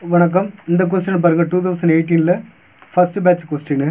வணக்கம் இந்த கொஸ்டின் பாருங்கள் டூ தௌசண்ட் எயிட்டீனில் first batch question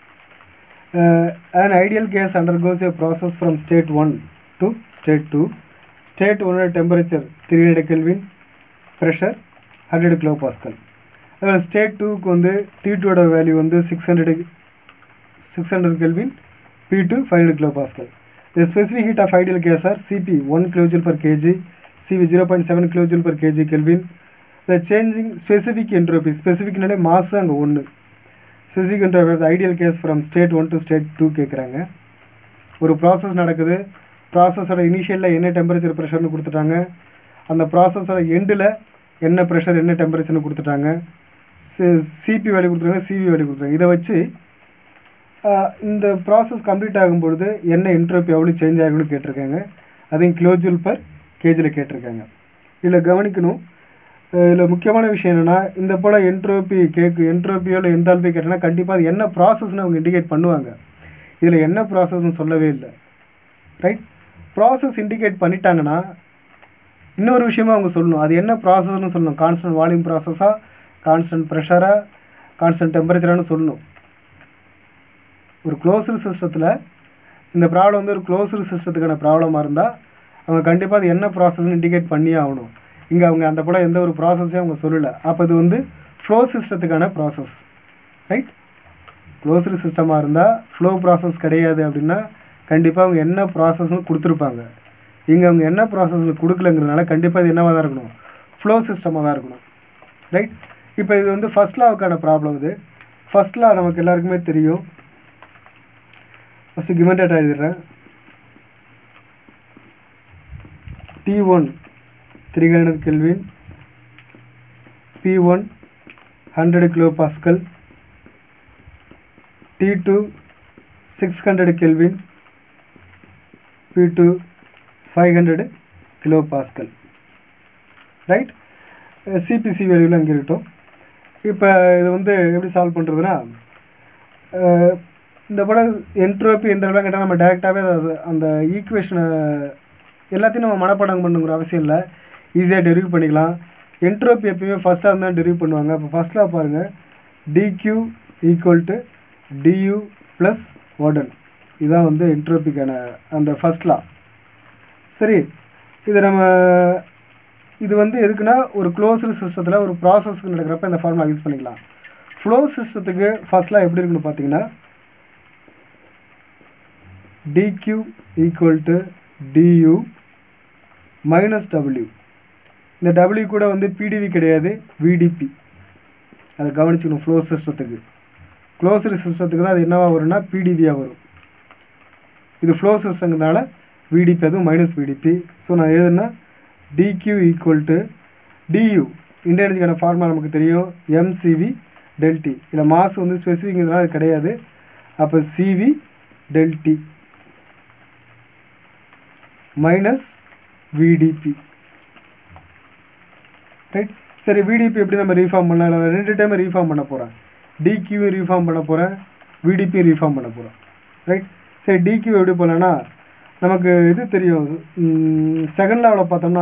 an ideal gas undergoes a process from state 1 to state 2 state 1 temperature 300 kelvin pressure 100 kilopascal அதில் state டூக்கு வந்து T டூவோட வேல்யூ வந்து six hundred six hundred kelvin P two five hundred kilo kilopascal the specific heat of ideal gas are CP one kilojoule per KG CP zero point seven kilojoule per KG kelvin the changing specific entropy ஸ்பெசிஃபிக்னாலே மாசு அங்கே ஒன்று specific entropy of ideal gas from state one to state two கேட்குறாங்க ஒரு process நடக்குது ப்ராசஸோட இனிஷியலில் என்ன temperature ப்ரெஷர்னு கொடுத்துட்டாங்க அந்த ப்ராசஸோட எண்டில் என்ன ப்ரெஷர் என்ன டெம்பரேச்சர்னு கொடுத்துட்டாங்க சிபி வேல்யூ கொடுத்துருக்காங்க சிவி வேல்யூ கொடுத்துருக்காங்க இதை வச்சு ஆஹ், இந்த ப்ராசஸ் கம்ப்ளீட் ஆகும்பொழுது என்ன என்ட்ரோபி எவ்வளோ சேஞ்ச் ஆகும்னு கேட்டிருக்காங்க அதையும் கிலோஜூல் பர் கேஜியில் கேட்டிருக்காங்க இதில் கவனிக்கணும் இதில் முக்கியமான விஷயம் என்னென்னா இந்த போல் என்ட்ரோபி கேக்கு என்ட்ரோபியோ இல்லை எந்தால்பி கேட்டோன்னா கண்டிப்பாக அது என்ன ப்ராசஸ்னு அவங்க இண்டிகேட் பண்ணுவாங்க இதில் என்ன ப்ராசஸ்னு சொல்லவே இல்லை ரைட் ப்ராசஸ் இண்டிகேட் பண்ணிட்டாங்கன்னா இன்னொரு விஷயமா அவங்க சொல்லணும் அது என்ன ப்ராசஸ்னு சொல்லணும் கான்ஸ்டன்ட் வால்யூம் ப்ராசஸாக கான்ஸ்டன்ட் ப்ரெஷரா கான்ஸ்டன்ட் டெம்பரேச்சரானு சொல்லணும் ஒரு க்ளோஸ்டு சிஸ்டத்தில் இந்த ப்ராப்ளம் வந்து ஒரு க்ளோஸ்டு சிஸ்டத்துக்கான ப்ராப்ளமாக இருந்தால் அவங்க கண்டிப்பாக அது என்ன ப்ராசஸ்னு இண்டிகேட் பண்ணியே ஆகணும் இங்கே அவங்க அந்த போல் எந்த ஒரு ப்ராசஸையும் அவங்க சொல்லலை அப்போ இது வந்து ஃப்ளோ சிஸ்டத்துக்கான ப்ராசஸ் ரைட் க்ளோஸ்டு சிஸ்டமாக இருந்தால் ஃப்ளோ ப்ராசஸ் கிடையாது அப்படின்னா கண்டிப்பாக அவங்க என்ன ப்ராசஸ்னு கொடுத்துருப்பாங்க இங்கே அவங்க என்ன ப்ராசஸ்னு கொடுக்கலங்கிறதுனால கண்டிப்பாக இது என்னவாக தான் இருக்கணும் ஃப்ளோ சிஸ்டமாக தான் இருக்கணும் ரைட் இப்போ இது வந்து ஃபஸ்ட் லாவுக்கான ப்ராப்ளம் இது ஃபஸ்ட் லா நமக்கு எல்லாருக்குமே தெரியும் ஃபஸ்ட்டு கிவன் டேட்டா எழுதிடுறேன் T one three hundred kelvin P one hundred kilo pascal T two six hundred kelvin P two five hundred kilo pascal right சிபிசி வேல்யூவில் அங்கே இருக்கட்டும் இப்போ இது வந்து எப்படி சால்வ் பண்ணுறதுனா இந்த படம் என்ட்ரோபி எந்த அளவுக்கு கேட்டால் நம்ம டேரெக்டாகவே அந்த ஈக்குவேஷனை எல்லாத்தையும் நம்ம மனப்பாடம் பண்ணுங்கிற அவசியம் இல்லை ஈஸியாக டெரிவ் பண்ணிக்கலாம் என்ட்ரோபி எப்பயுமே ஃபஸ்ட்டாக இருந்தால் டெரிவ் பண்ணுவாங்க இப்போ ஃபஸ்ட்டாக பாருங்கள் d Q equal to d U plus வார்டன் இதுதான் வந்து என்ட்ரோபிக்கான அந்த ஃபஸ்ட் லா சரி இது நம்ம இது வந்து எதுக்குன்னா ஒரு க்ளோஸ்டு சிஸ்டத்தில் ஒரு ப்ராசஸ்க்கு நடக்கிறப்ப இந்த ஃபார்முலா யூஸ் பண்ணிக்கலாம் ஃப்ளோ சிஸ்டத்துக்கு ஃபர்ஸ்ட்லாம் எப்படி இருக்குன்னு பார்த்தீங்கன்னா dq equal to du minus W இந்த W கூட வந்து பிடிவி கிடையாது விடிபி அதை கவனிச்சுக்கணும் ஃப்ளோ சிஸ்டத்துக்கு க்ளோஸ்டு சிஸ்டத்துக்கு தான் அது என்னவா வரும்னா பிடிவியாக வரும் இது ஃப்ளோ சிஸ்டங்கிறதுனால விடிபி அதுவும் மைனஸ் விடிபி ஸோ நான் எழுதுனா dq ஈக்குவல் டு du இன்டர்னேஜுக்கான ஃபார்முலா நமக்கு தெரியும் எம்சிவி டெல்டி இதில் மாஸ் வந்து ஸ்பெசிஃபிக்ங்கிறதுனால அது கிடையாது அப்போ C v del T minus V d P right சரி விடிபி எப்படி நம்ம ரீஃபார்ம் பண்ணலாம் நான் ரெண்டு டைம் ரீஃபார்ம் பண்ண போகிறேன் டிக்யூவும் ரீஃபார்ம் பண்ண போகிறேன் விடிபி ரீஃபார்ம் பண்ண போகிறேன் ரைட் சரி டிக்யூ எப்படி போகலான்னா நமக்கு இது தெரியும் செகண்ட் லெவலில் பார்த்தோம்னா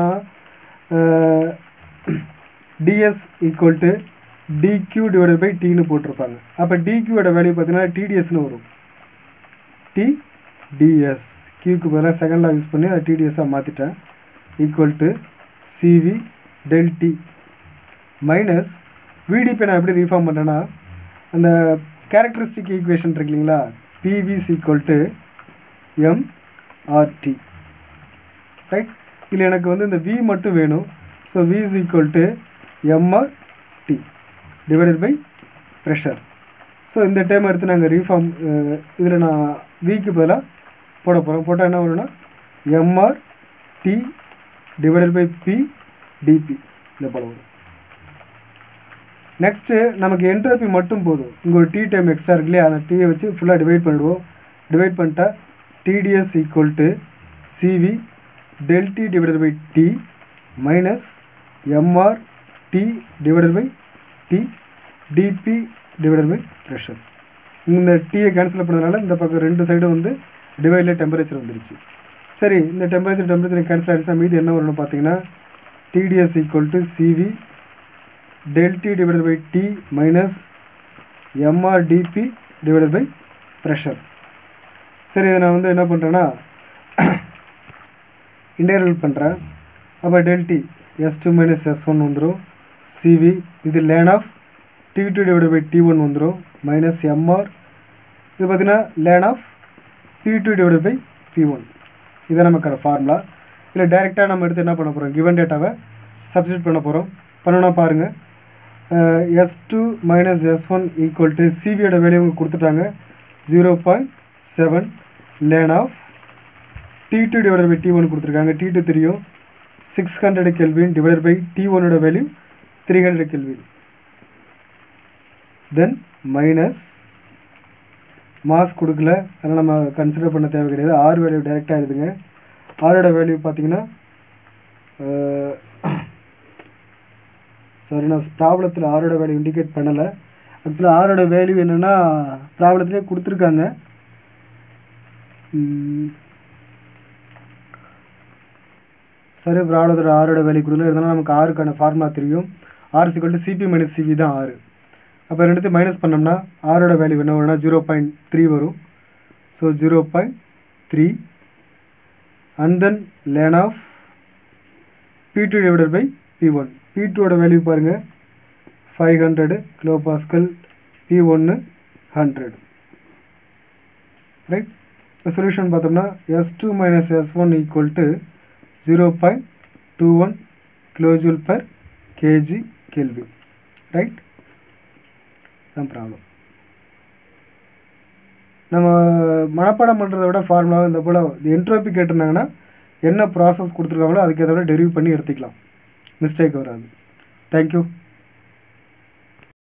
d S equal to d Q divided by டின்னு போட்டிருப்பாங்க அப்போ டிக்யூவோட வேல்யூ பார்த்தீங்கன்னா டிடிஎஸ்னு வரும் டி டிஎஸ் கியூக்கு பதிலாக செகண்ட் லா யூஸ் பண்ணி அதை டிடிஎஸ்ஸாக மாற்றிட்டேன் equal to C v del T minus V d P நான் எப்படி ரீஃபார்ம் பண்ணுறேன்னா அந்த கேரக்டரிஸ்டிக் ஈக்குவேஷன் இருக்கு இல்லைங்களா P V is equal to m R T right இல்லை எனக்கு வந்து இந்த வி மட்டும் வேணும் so V is equal to m R T divided by pressure so இந்த டைம் எடுத்து நாங்கள் ரீஃபார்ம் இதில் நான் விக்கு பதிலாக போட போகிறோம் போட்டால் என்ன வரும்னா m R T divided by P d P இந்த போல வரும் நெக்ஸ்ட்டு நமக்கு என்ட்ரோபி மட்டும் போதும் இங்கே ஒரு டி டைம் எக்ஸ்ட்ரா இருக்கு இல்லையா அந்த டீயை வச்சு ஃபுல்லாக டிவைட் பண்ணிடுவோம் டிவைட் பண்ணிட்டா T d S equal to C v del T divided by T minus m R T divided by T d P divided by pressure இந்த டீயை கேன்சல் பண்ணதுனால இந்த பக்கம் ரெண்டு சைடும் வந்து டிவைடில் டெம்பரேச்சர் வந்துருச்சு சரி இந்த டெம்பரேச்சர் டெம்பரேச்சர் கேன்சல் ஆகிடுச்சுன்னா மீதி என்ன வரும்னு பார்த்தீங்கன்னா T d S equal to C v del T divided by T minus MRdP divided by pressure சரி இதை நான் வந்து என்ன பண்ணுறேன்னா இன்டெகிரல் பண்ணுறேன் அப்போ delta S two minus S one வந்துடும் சிவி இது ln of T two divide by T one வந்துடும் மைனஸ் எம்ஆர் இது பார்த்தீங்கன்னா ln of P two divide by P one இதான் நமக்கான ஃபார்முலா இல்லை டேரெக்டாக நம்ம எடுத்து என்ன பண்ண போகிறோம் கிவன் டேட்டாவை சப்ஸ்டியூட் பண்ண போகிறோம் பண்ணணும்னா பாருங்கள் S two minus S one equal to சிபியோட வேல்யூ உங்களுக்கு கொடுத்துட்டாங்க zero point seven ln of T two divided by T one கொடுத்துருக்காங்க டி டூ தெரியும் six hundred kelvin divided by T ஒனோட value three hundred kelvin then minus mass கொடுக்கல அதனால் நம்ம consider பண்ண தேவை கிடையாது ஆர் வேல்யூ டைரெக்டாக எழுதுங்க ஆரோட வேல்யூ பார்த்தீங்கன்னா சாரி நான் ப்ராப்ளத்தில் ஆரோட வேல்யூ இண்டிகேட் பண்ணலை ஆக்சுவலாக ஆரோட வேல்யூ என்னென்னா ப்ராப்ளத்திலே கொடுத்துருக்காங்க சரி ப்ராப்ளத்தோட ஆரோட வேல்யூ கொடுக்கல இருந்தாலும் நமக்கு ஆறுக்கான ஃபார்முலா தெரியும் R equal to C p minus C p தான் ஆறு அப்போ ரெண்டுத்தையும் மைனஸ் பண்ணோம்னா ஆரோட வேல்யூ என்ன வரும்னா ஜீரோ பாயிண்ட் த்ரீ வரும் so zero point three and then ln of P two divided by P one P டூவோட வேல்யூ பாருங்கள் five hundred kilo pascal P ஒன்று ஹண்ட்ரட் ரைட் இப்போ சொல்யூஷன் பார்த்தோம்னா S two minus S one equal to zero point two one kilojoule per K G kelvin right தான் problem நம்ம மனப்பாடம் பண்ணுறத விட ஃபார்முலாவை இந்த போல் என்ட்ரோபி கேட்டிருந்தாங்கன்னா என்ன ப்ராசஸ் கொடுத்துருக்காங்களோ அதுக்கு ஏற்ற டெரிவ் பண்ணி எடுத்துக்கலாம் மிஸ்டேக் வராது தேங்க்யூ